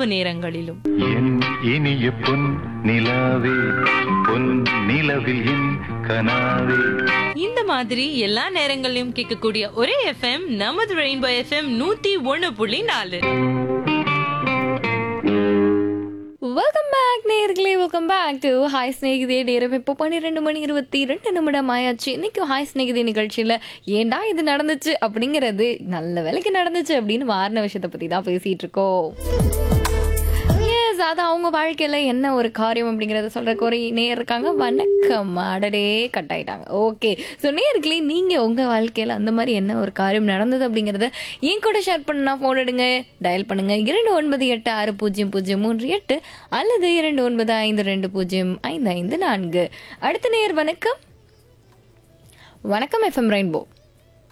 இரவு நேரங்களிலும் என் இனிய பொன் நிலாவே பொன் நிலவில் என் கனாவே இந்த மாதிரி எல்லா நேரங்களிலும் கேட்கக்கூடிய ஒரே எஃப்எம் நமது ரெயின்போ எஃப்எம் நூத்தி ஒண்ணு புள்ளி நாலு வெல்கம் பேக் நேர்களே welcome back to hi Snehithe நேரம் இப்போ பன்னிரெண்டு மணி இருபத்தி ரெண்டு நிமிடம் ஆயாச்சு இன்னைக்கு ஹாய் ஸ்நேகிதே நிகழ்ச்சியில் ஏன்டா இது நடந்துச்சு அப்படிங்கிறது நல்ல வேலைக்கு நடந்துச்சு அப்படின்னு மாறின விஷயத்தை பற்றி தான் பேசிகிட்டு இருக்கோம் எஸ் அது அவங்க வாழ்க்கையில் என்ன ஒரு காரியம் அப்படிங்கிறத சொல்கிறக்கு ஒரு நேர் இருக்காங்க வணக்கம் அடடே கட் ஆயிட்டாங்க ஓகே ஸோ நேர்களே நீங்கள் உங்கள் வாழ்க்கையில் அந்த மாதிரி என்ன ஒரு காரியம் நடந்தது அப்படிங்கிறத என் கூட ஷேர் பண்ணா ஃபோன் எடுங்க டயல் பண்ணுங்க இரண்டு ஒன்பது எட்டு ஆறு பூஜ்ஜியம் பூஜ்ஜியம் மூன்று எட்டு அல்லது இரண்டு ஒன்பது ஐந்து ரெண்டு பூஜ்ஜியம் ஐந்து ஐந்து நான்கு அடுத்த நேர் வணக்கம் வணக்கம் எஃப்எம் ரெயின்போ